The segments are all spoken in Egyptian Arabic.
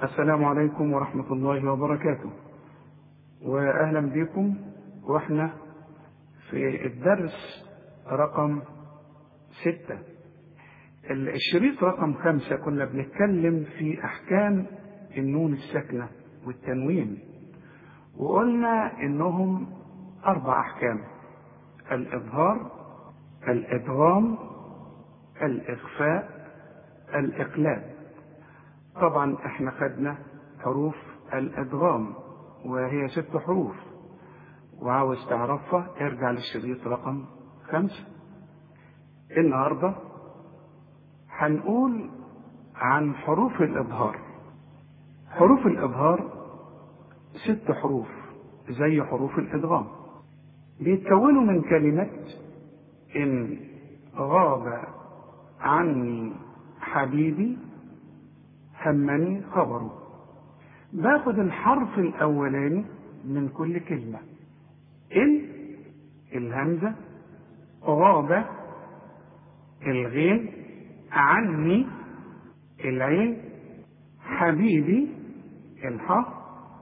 السلام عليكم ورحمة الله وبركاته وأهلا بكم وإحنا في الدرس رقم ستة الشريط رقم خمسة كنا بنتكلم في أحكام النون الساكنة والتنوين وقلنا إنهم أربع أحكام الإظهار الإدغام الإخفاء الإقلاب طبعا احنا خدنا حروف الادغام وهي ست حروف وعاوز تعرفها ارجع للشريط رقم خمسة النهاردة هنقول عن حروف الإظهار حروف الإظهار ست حروف زي حروف الإدغام بيتكونوا من كلمة إن غاب عني حبيبي همني خبره باخد الحرف الاولاني من كل كلمه ال الهمزه غاب الغين عني العين حبيبي الحاء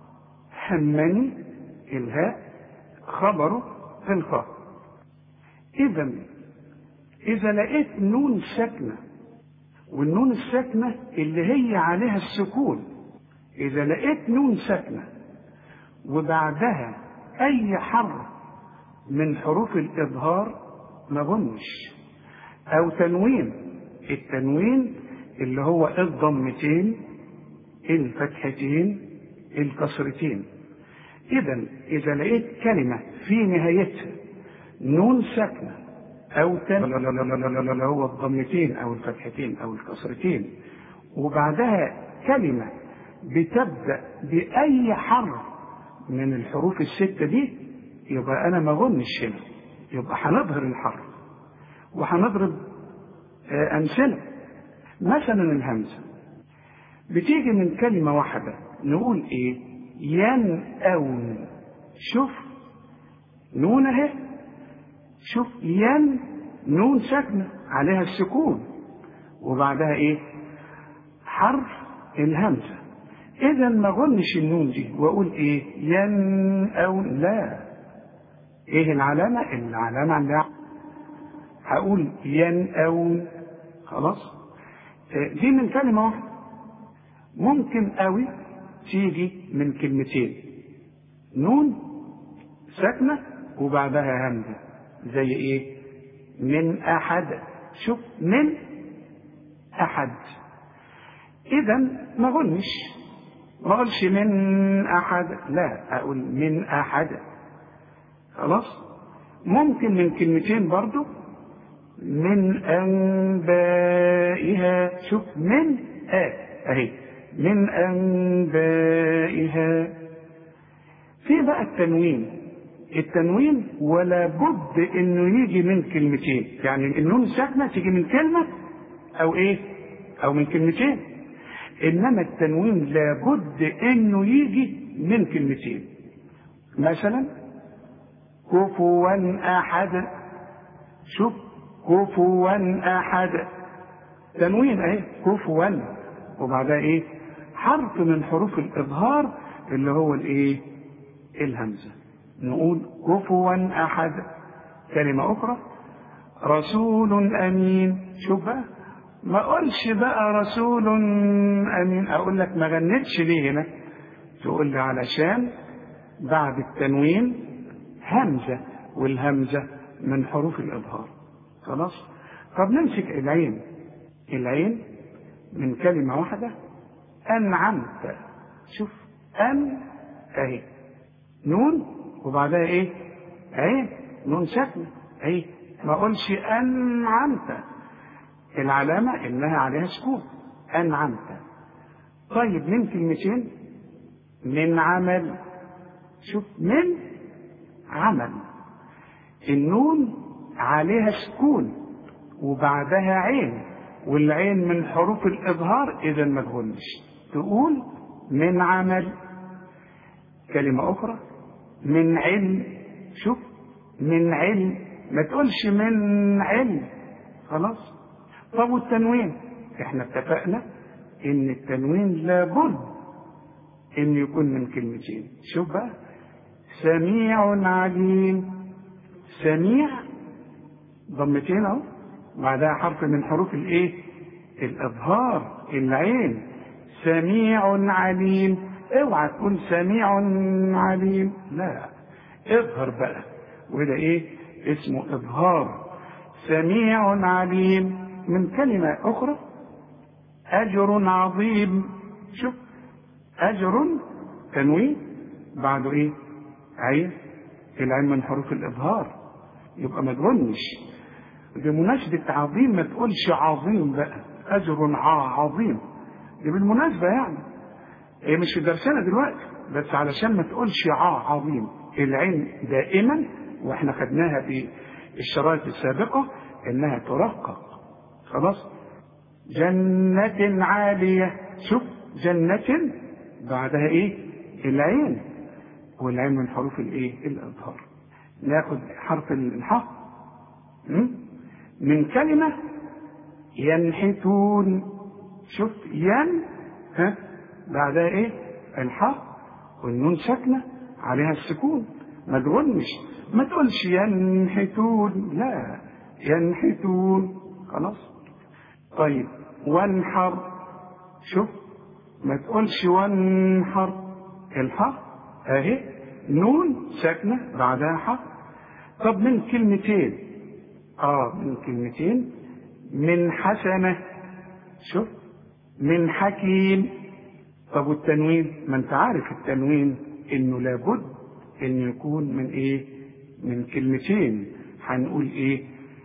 همني الهاء خبره الخاء اذا اذا لقيت نون ساكنه والنون الساكنة اللي هي عليها السكون إذا لقيت نون ساكنة وبعدها أي حرف من حروف الإظهار ما ظنش أو تنوين التنوين اللي هو الضمتين الفتحتين الكسرتين إذا إذا لقيت كلمة في نهايتها نون ساكنة أو اللي هو الضمتين أو الفتحتين أو الكسرتين وبعدها كلمة بتبدأ بأي حرف من الحروف الستة دي يبقى أنا ما أظنش هنا يبقى هنظهر الحرف وهنضرب أمثلة مثلا الهمزة بتيجي من كلمة واحدة نقول إيه ينأون شوف نون أهي شوف ين نون ساكنة عليها السكون وبعدها ايه حرف الهمزة اذا ما اغنش النون دي واقول ايه ين او لا ايه العلامة العلامة عندها هقول ين او خلاص دي من كلمة واحدة ممكن قوي تيجي من كلمتين نون ساكنة وبعدها همزة زي ايه من احد شوف من احد اذا ما اقولش ما اقولش من احد لا اقول من احد خلاص ممكن من كلمتين برضو من انبائها شوف من آه اهي من انبائها في بقى التنوين التنوين ولا بد انه يجي من كلمتين يعني النون الساكنه تيجي من كلمه او ايه او من كلمتين انما التنوين لابد انه يجي من كلمتين مثلا كفوا احد شوف كفوا احد تنوين اهي كفوا وبعدها ايه حرف من حروف الاظهار اللي هو الايه الهمزه نقول كفوا احد كلمة أخرى رسول أمين شوف بقى ما أقولش بقى رسول أمين أقول لك ما غنتش ليه هنا تقول لي علشان بعد التنوين همزة والهمزة من حروف الإظهار خلاص طب نمسك العين العين من كلمة واحدة أنعمت شوف أن أهي نون وبعدها ايه عين نون ساكنه اهي ما اقولش انعمت العلامه انها عليها سكون انعمت طيب من كلمتين من عمل شوف من عمل النون عليها سكون وبعدها عين والعين من حروف الاظهار اذا ما تغنش تقول من عمل كلمه اخرى من علم شوف من علم ما تقولش من علم خلاص طب والتنوين احنا اتفقنا ان التنوين لابد ان يكون من كلمتين شوف بقى سميع عليم سميع ضمتين اهو بعدها حرف من حروف الايه الاظهار العين سميع عليم اوعى تقول سميع عليم لا اظهر بقى وده ايه اسمه اظهار سميع عليم من كلمة اخرى اجر عظيم شوف اجر تنوين بعده ايه عين العين من حروف الاظهار يبقى ما تغنش بمناسبة عظيم ما تقولش عظيم بقى اجر عظيم دي بالمناسبة يعني هي مش في درسنا دلوقتي بس علشان ما تقولش ع عظيم العين دائما واحنا خدناها في الشرائط السابقة انها ترقق خلاص جنة عالية شوف جنة بعدها ايه العين والعين من حروف الايه الاظهار ناخد حرف الحاء من كلمة ينحتون شوف ين ها بعدها ايه الحاء والنون ساكنه عليها السكون ما تغنش ما تقولش ينحتون لا ينحتون خلاص طيب وانحر شوف ما تقولش وانحر الحاء اهي نون ساكنه بعدها حاء طب من كلمتين اه من كلمتين من حسنه شوف من حكيم طب والتنوين ما انت عارف التنوين انه لابد ان يكون من ايه من كلمتين هنقول ايه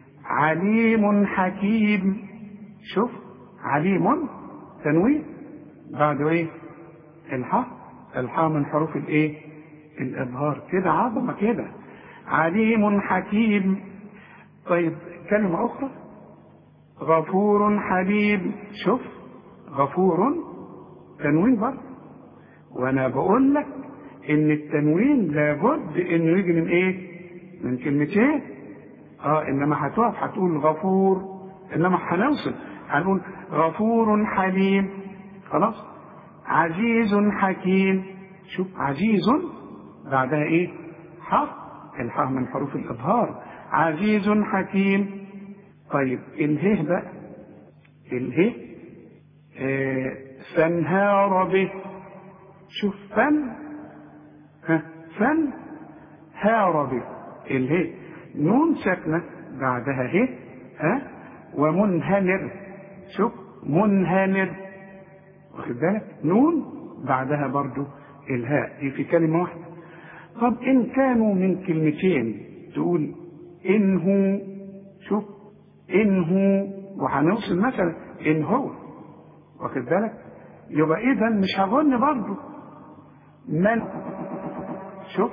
عليم حكيم شوف عليم تنوين بعده ايه الحاء الحاء من حروف الايه الاظهار كده عظمه كده عليم حكيم طيب كلمه اخرى غفور حليم شوف غفور تنوين برضه وانا بقول لك ان التنوين لابد انه يجي من ايه من كلمتين اه انما هتقف هتقول غفور انما هنوصل هنقول غفور حليم خلاص عزيز حكيم شوف عزيز بعدها ايه حاء الحاء من حروف الاظهار عزيز حكيم طيب الهه بقى الهه آه فانهار به شوف فن ها فن هار به الهي نون ساكنة بعدها هي ها ومنهمر شوف منهمر واخد بالك نون بعدها برضو الهاء دي في كلمة واحدة طب إن كانوا من كلمتين تقول إن هو شوف إن هو وهنوصل مثلا إن هو واخد بالك يبقى اذا مش هغن برضه من شوف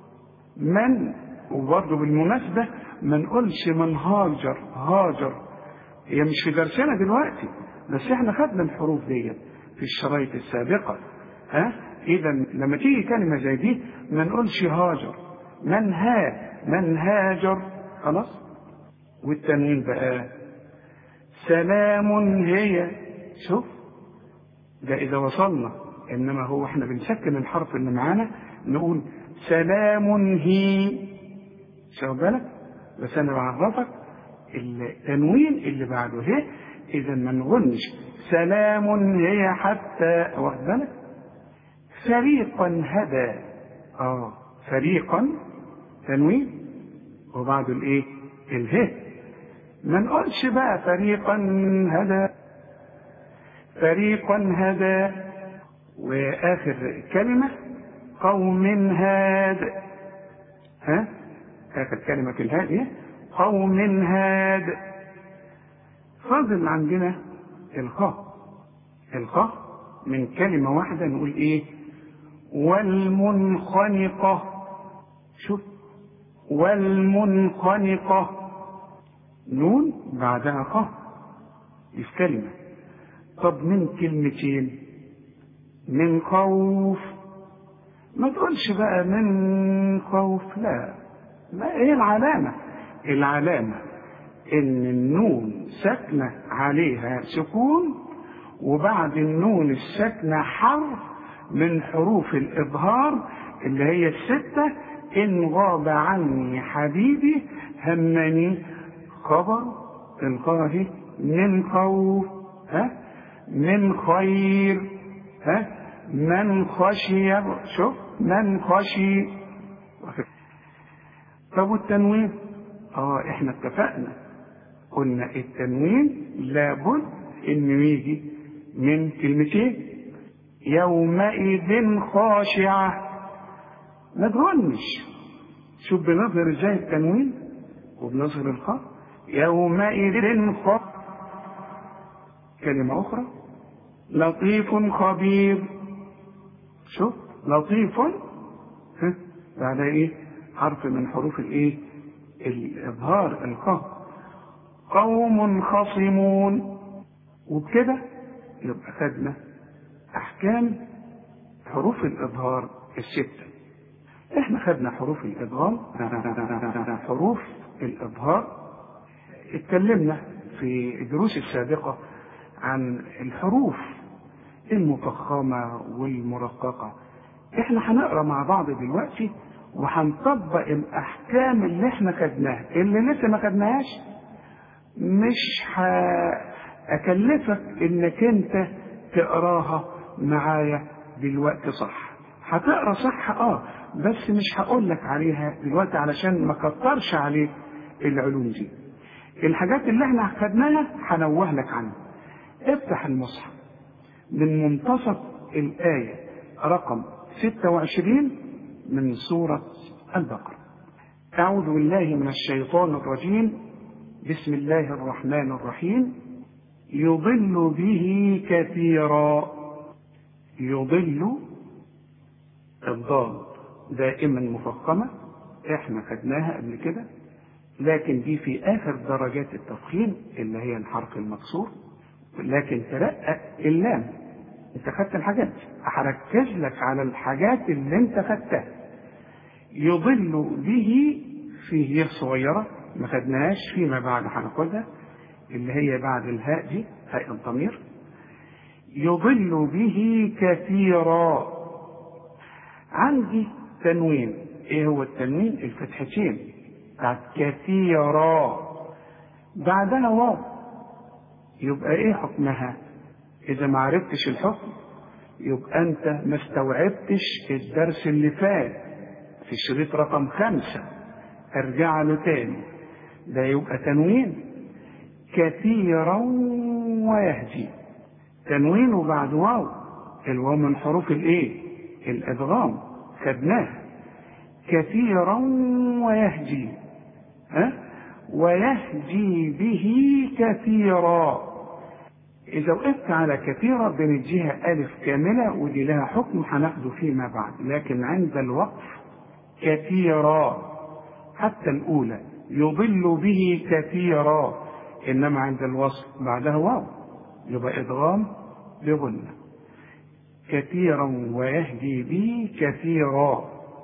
من وبرضه بالمناسبة ما نقولش من هاجر هاجر هي مش في درسنا دلوقتي بس احنا خدنا الحروف ديت في الشرايط السابقة ها اذا لما تيجي كلمة زي دي ما نقولش هاجر من ها من هاجر خلاص والتنوين بقى سلام هي شوف ده إذا وصلنا إنما هو إحنا بنسكن الحرف اللي معانا نقول سلام هي شوف بالك بس أنا بعرفك التنوين اللي بعده هي إذا ما نغنش سلام هي حتى واخد بالك فريقا هدى آه فريقا تنوين وبعده الإيه الهي ما نقولش بقى فريقا هدى فريقا هدى واخر كلمه قوم هاد ها اخر كلمه في الهاديه قوم هاد فاضل عندنا الخاء الخاء من كلمة واحدة نقول ايه والمنخنقة شوف والمنخنقة نون بعدها خاء دي في كلمة طب من كلمتين من خوف ما تقولش بقى من خوف لا ما ايه العلامة العلامة ان النون ساكنة عليها سكون وبعد النون الساكنة حرف من حروف الإظهار اللي هي الستة إن غاب عني حبيبي همني خبر القاه من خوف ها من خير ها من خشي شوف من خشي طب والتنوين اه احنا اتفقنا قلنا التنوين لابد انه يجي من كلمتين يومئذ خاشعة ما تغنش شوف بنظهر ازاي التنوين وبنظهر الخاء يومئذ خ كلمة أخرى لطيف خبير شوف لطيف ها بعد ايه حرف من حروف الايه الاظهار الخاء قوم خصمون وبكده يبقى خدنا احكام حروف الاظهار السته احنا خدنا حروف الادغام حروف الاظهار اتكلمنا في الدروس السابقه عن الحروف المفخمه والمرققه احنا هنقرا مع بعض دلوقتي وهنطبق الاحكام اللي احنا خدناها اللي لسه ما خدناهاش مش هأكلفك انك انت تقراها معايا دلوقتي صح هتقرا صح اه بس مش هقول لك عليها دلوقتي علشان ما كترش عليك العلوم دي الحاجات اللي احنا خدناها هنوه لك عنها افتح المصحف من منتصف الآية رقم 26 من سورة البقرة أعوذ بالله من الشيطان الرجيم بسم الله الرحمن الرحيم يضل به كثيرا يضل الضاد دائما مفخمة احنا خدناها قبل كده لكن دي في آخر درجات التفخيم اللي هي الحرف المكسور لكن ترقق اللام انت خدت الحاجات هركز لك على الحاجات اللي انت خدتها يضل به فيه صغيرة ما خدناهاش فيما بعد هناخدها اللي هي بعد الهاء دي هاء الضمير يضل به كثيرا عندي تنوين ايه هو التنوين الفتحتين بتاعت كثيرا بعدها واو يبقى ايه حكمها اذا ما عرفتش الحكم يبقى انت ما استوعبتش الدرس اللي فات في الشريط رقم خمسة ارجع له تاني ده يبقى تنوين كثيرا ويهدي تنوين وبعد واو الواو من حروف الايه الادغام خدناها كثيرا ويهدي ها ويهدي به كثيرا إذا وقفت على كثيرة بنديها ألف كاملة ودي لها حكم هناخده فيما بعد لكن عند الوقف كثيرا حتى الأولى يضل به كثيرا إنما عند الوصل بعدها واو يبقى إدغام بظل كثيرا ويهدي به كثيرا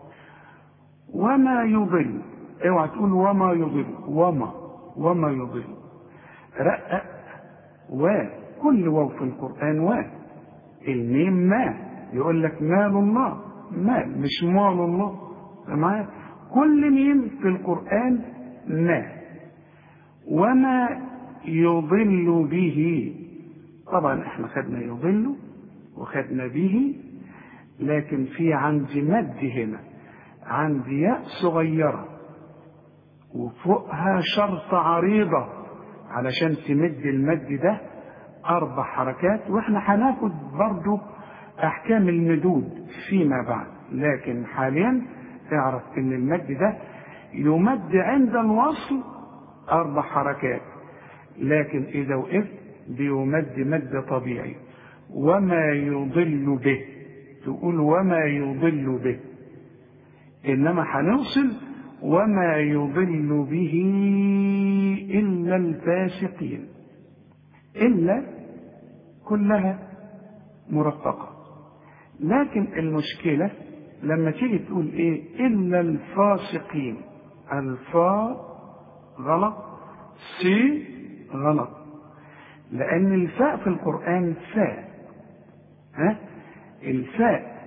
وما يضل اوعى تقول وما يضل وما وما يضل رقق و كل واو في القرآن و الميم ما يقول لك مال الله مال مش مال الله معايا كل ميم في القرآن ما وما يضل به طبعا احنا خدنا يضل وخدنا به لكن في عندي مد هنا عندي ياء صغيرة وفوقها شرطة عريضة علشان تمد المد ده أربع حركات وإحنا هناخد برضو أحكام المدود فيما بعد لكن حاليا اعرف إن المد ده يمد عند الوصل أربع حركات لكن إذا وقفت بيمد مد طبيعي وما يضل به تقول وما يضل به إنما هنوصل وما يضل به إلا الفاسقين إلا كلها مرققة لكن المشكلة لما تيجي تقول إيه إلا الفاسقين الفاء غلط سي غلط لأن الفاء في القرآن فاء ها الفاء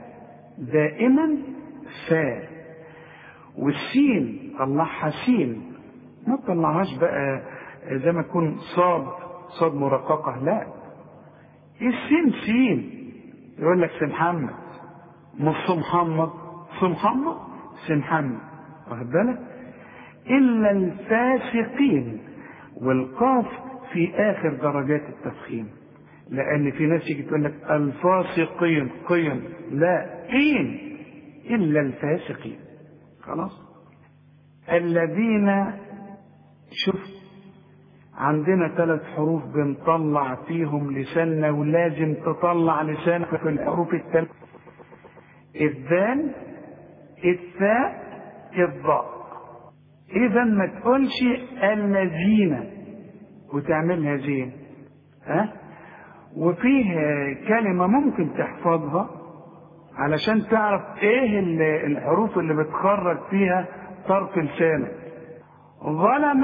دائما فا والسين طلعها سين ما تطلعهاش بقى زي ما تكون صاد صاد مرققة لا السين سين يقول لك سي محمد مش سي محمد سي محمد سي محمد واخد بالك إلا الفاسقين والقاف في آخر درجات التفخيم لأن في ناس يجي تقول لك الفاسقين قين لا قين إلا الفاسقين خلاص الذين شوف عندنا ثلاث حروف بنطلع فيهم لساننا ولازم تطلع لسانك في الحروف الثلاث الذال الثاء الضاء اذا ما تقولش الذين وتعملها زين ها وفيه كلمه ممكن تحفظها علشان تعرف ايه الحروف اللي بتخرج فيها طرف لسانك ظلم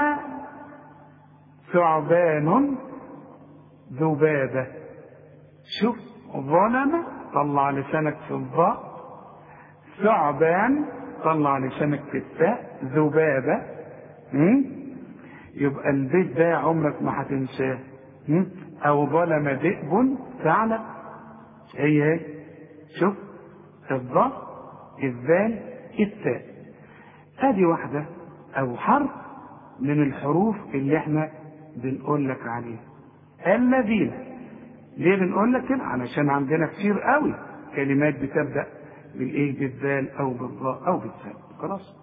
ثعبان ذبابة شوف ظلم طلع لسانك في الضاء ثعبان طلع لسانك في التاء ذبابة يبقى البيت ده عمرك ما هتنساه أو ظلم ذئب ثعلب هي هي شوف الضاء الذال التاء ادي واحدة او حرف من الحروف اللي احنا بنقول لك عليها الذين ليه بنقول لك كده علشان عندنا كتير قوي كلمات بتبدا بالايه بالذال او بالضاء او بالثاء خلاص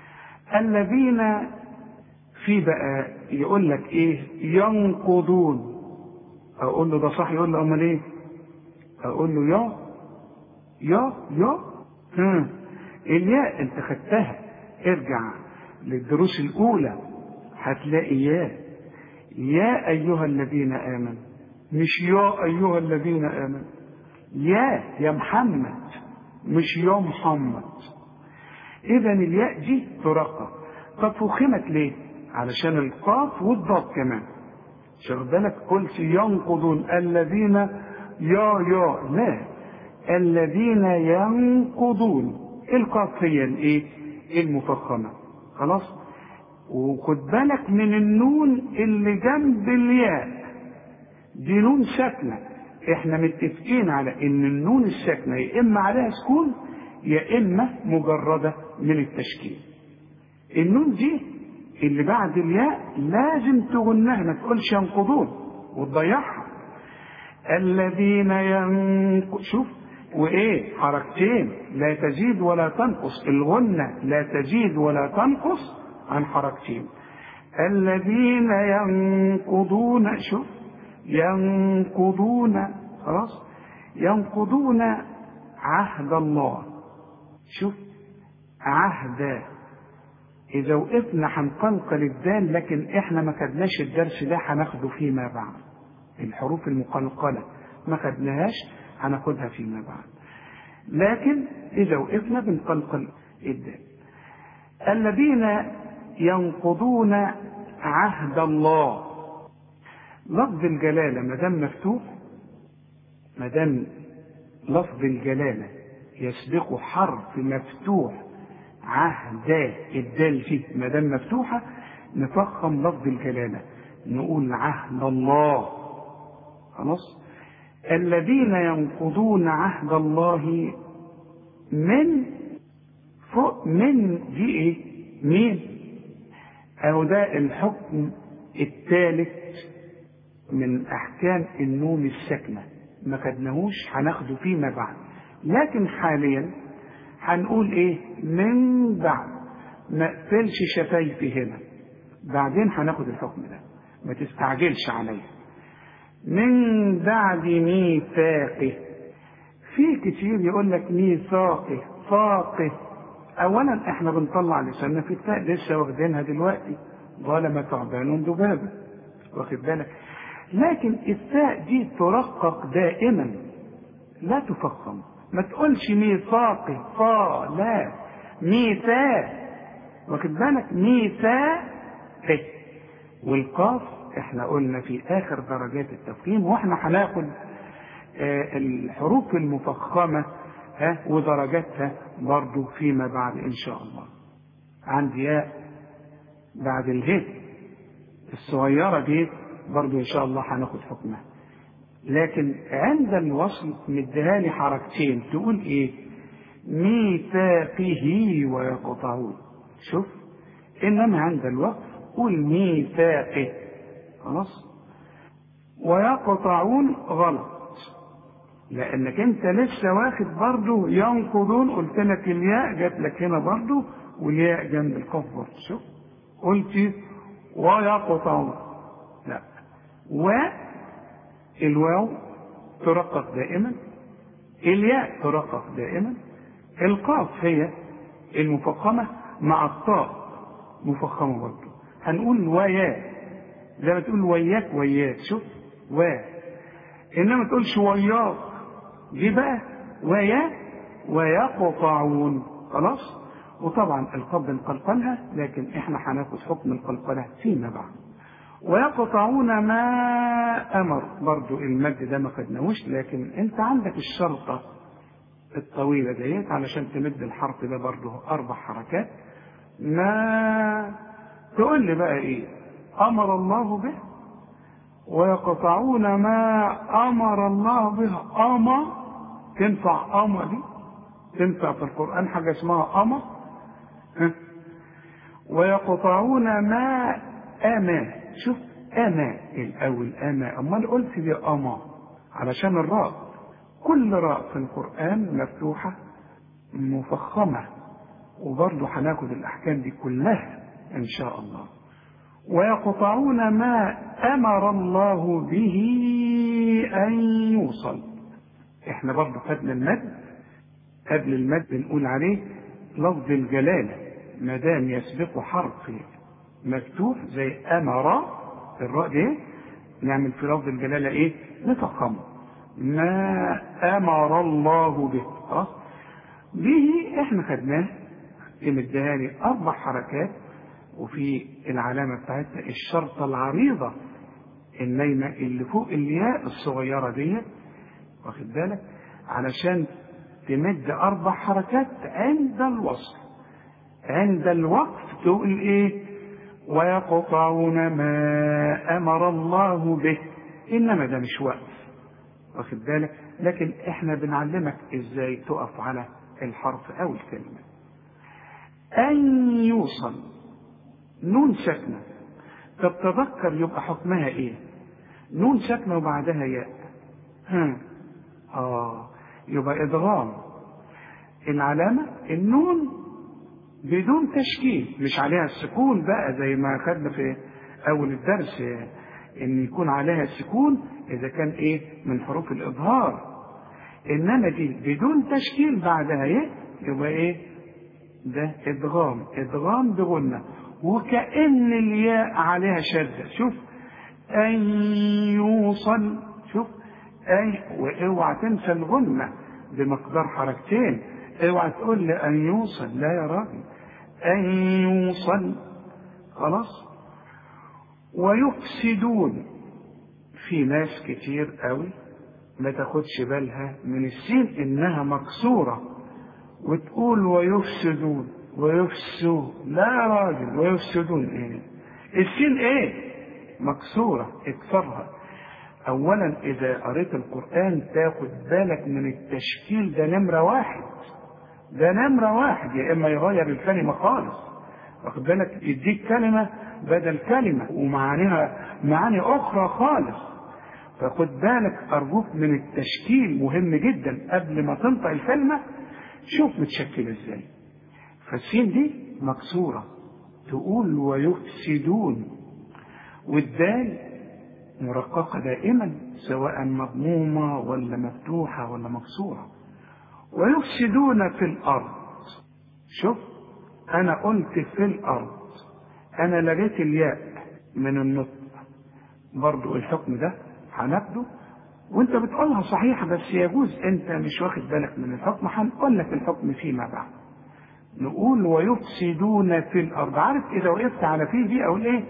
الذين في بقى يقول لك ايه ينقضون اقول له ده صح يقول له امال ايه اقول له يا يا يا هم. الياء انت خدتها ارجع للدروس الاولى هتلاقي يا يا ايها الذين امنوا مش يا ايها الذين امنوا يا يا محمد مش يا محمد اذا الياء دي ترقق طب فخمت ليه علشان القاف والضاد كمان شغل بالك قلت ينقضون الذين يا يا لا الذين ينقضون القاف هي الايه المفخمه خلاص وخد بالك من النون اللي جنب الياء دي نون ساكنه احنا متفقين على ان النون الساكنه يا اما عليها سكون يا اما مجرده من التشكيل النون دي اللي بعد الياء لازم تغنها ما تقولش ينقضون وتضيعها الذين ينق... شوف وايه حركتين لا تزيد ولا تنقص الغنة لا تزيد ولا تنقص عن حركتين الذين ينقضون شوف ينقضون خلاص ينقضون عهد الله شوف عهد إذا وقفنا هنقلقل الدال لكن إحنا ما خدناش الدرس ده هناخده فيما بعد الحروف المقلقلة ما خدناهاش هناخدها فيما بعد لكن إذا وقفنا بنقلقل الدال الذين ينقضون عهد الله لفظ الجلالة ما دام مفتوح ما دام لفظ الجلالة يسبقه حرف مفتوح عهد الدال فيه ما دام مفتوحة نفخم لفظ الجلالة نقول عهد الله خلاص الذين ينقضون عهد الله من فوق من دي ايه مين اهو ده الحكم الثالث من احكام النون الساكنه ما خدناهوش هناخده فيما بعد لكن حاليا هنقول ايه من بعد ما اقفلش شفايفي هنا بعدين هناخد الحكم ده ما تستعجلش عليا من بعد ميثاقه في كتير يقول لك ميثاقه فاقه اولا احنا بنطلع لساننا في التاء لسه واخدينها دلوقتي ظلم ثعبان ذبابه واخد بالك لكن التاء دي ترقق دائما لا تفخم ما تقولش ميثاقي فا لا ميثاق واخد بالك ميثاق والقاف احنا قلنا في اخر درجات التفخيم واحنا هناخد آه الحروف المفخمه ها ودرجاتها برضو فيما بعد إن شاء الله عندي ياء بعد اله الصغيرة دي برضو إن شاء الله هناخد حكمها لكن عند الوصل مديها لي حركتين تقول إيه ميثاقه ويقطعون شوف إنما عند الوقف قول ميثاقه خلاص ويقطعون غلط لانك انت لسه واخد برضه ينقضون قلت لك الياء جات لك هنا برضه والياء جنب القاف برضه شوف قلت ويقطعون لا و الواو ترقق دائما الياء ترقق دائما القاف هي المفخمة مع الطاء مفخمة برضه هنقول ويا زي ما تقول وياك وياك شوف و انما تقولش وياك دي بقى ويا ويقطعون خلاص وطبعا القبض نقلقلها لكن احنا هناخد حكم القلقلة فيما بعد ويقطعون ما امر برضو المد ده ما خدناهوش لكن انت عندك الشرطة الطويلة ديت علشان تمد الحرف ده برضو اربع حركات ما تقول لي بقى ايه امر الله به ويقطعون ما امر الله به اما تنفع اما دي تنفع في القران حاجه اسمها اما ها؟ ويقطعون ما اما شوف اما الاول اما امال قلت دي اما علشان الراء كل راء في القران مفتوحه مفخمه وبرضه هناخد الاحكام دي كلها ان شاء الله ويقطعون ما امر الله به ان يوصل احنا برضه خدنا المد قبل المد بنقول عليه لفظ الجلاله ما دام يسبق حرف مفتوح زي امر الراء دي نعمل في لفظ الجلاله ايه نفخمه ما امر الله به خلاص به احنا خدناه في مدهاني اربع حركات وفي العلامة بتاعتنا الشرطة العريضة النايمة اللي فوق الياء الصغيرة دي واخد بالك علشان تمد أربع حركات عند الوصل عند الوقف تقول إيه ويقطعون ما أمر الله به إنما ده مش وقف واخد بالك لكن إحنا بنعلمك إزاي تقف على الحرف أو الكلمة أن يوصل نون ساكنة طب تذكر يبقى حكمها ايه نون ساكنة وبعدها ياء ها اه يبقى ادغام العلامة النون بدون تشكيل مش عليها السكون بقى زي ما خدنا في اول الدرس ان يكون عليها السكون اذا كان ايه من حروف الاظهار انما دي بدون تشكيل بعدها ايه يبقى ايه ده ادغام ادغام بغنه وكأن الياء عليها شدة شوف أن يوصل شوف أي واوعى تنسى الغنة بمقدار حركتين اوعى تقول لي أن يوصل لا يا راجل أن يوصل خلاص ويفسدون في ناس كتير قوي ما تاخدش بالها من السين انها مكسوره وتقول ويفسدون ويفسدون لا يا راجل ويفسدون ايه السين ايه مكسورة اكسرها اولا اذا قريت القرآن تاخد بالك من التشكيل ده نمرة واحد ده نمرة واحد يا اما يغير الكلمة خالص واخد بالك يديك كلمة بدل كلمة ومعانيها معاني اخرى خالص فخد بالك ارجوك من التشكيل مهم جدا قبل ما تنطق الكلمة شوف متشكلة ازاي فالسين دي مكسورة تقول ويفسدون والدال مرققة دائما سواء مضمومة ولا مفتوحة ولا مكسورة ويفسدون في الأرض شوف أنا قلت في الأرض أنا لغيت الياء من النطق برضو الحكم ده هناخده وانت بتقولها صحيح بس يجوز انت مش واخد بالك من الحكم هنقول لك الحكم فيما بعد نقول ويفسدون في الارض عارف اذا وقفت على في دي اقول ايه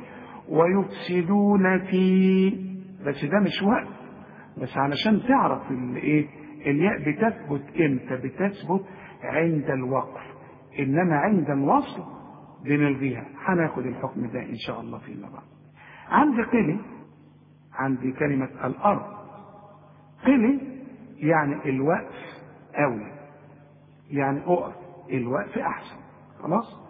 ويفسدون في بس ده مش وقت بس علشان تعرف الايه الياء بتثبت امتى بتثبت عند الوقف انما عند الوصل بنلغيها هناخد الحكم ده ان شاء الله فيما بعد عندي قلي عندي كلمة الأرض قلي يعني الوقف أولى يعني أقف الوقف أحسن خلاص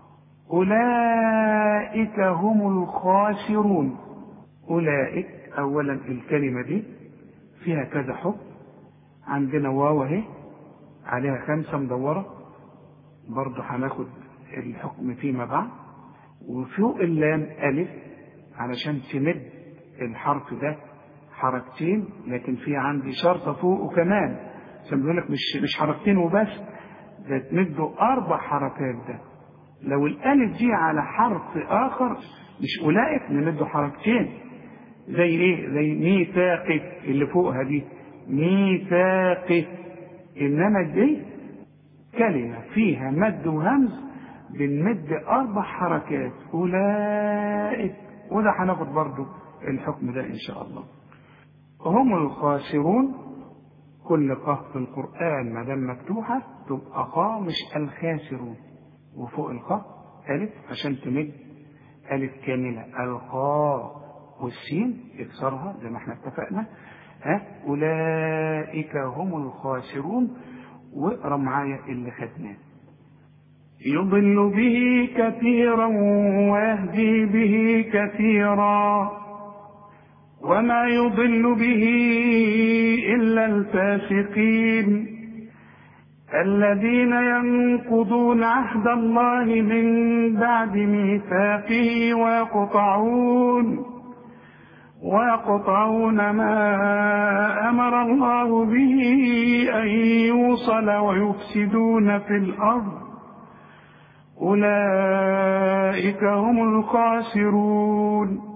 أولئك هم الخاسرون أولئك أولا الكلمة دي فيها كذا حكم عندنا واو اهي عليها خمسة مدورة برضه هناخد الحكم فيما بعد وفوق اللام ألف علشان تمد الحرف ده حركتين لكن في عندي شرطة فوقه كمان عشان بيقول لك مش مش حركتين وبس ده تمده أربع حركات ده لو الألف دي على حرف آخر مش أولئك نمده حركتين زي إيه؟ زي ميثاقك اللي فوقها دي ميثاقك إنما دي كلمة فيها مد وهمز بنمد أربع حركات أولئك وده هناخد برضو الحكم ده إن شاء الله هم الخاسرون كل قاف في القرآن ما دام مفتوحة تبقى قا مش الخاسرون وفوق القاف ألف عشان تمد ألف كاملة القاء والسين اكسرها زي ما احنا اتفقنا ها أولئك هم الخاسرون واقرا معايا اللي خدناه يضل به كثيرا ويهدي به كثيرا وما يضل به إلا الفاسقين الذين ينقضون عهد الله من بعد ميثاقه ويقطعون ويقطعون ما أمر الله به أن يوصل ويفسدون في الأرض أولئك هم الخاسرون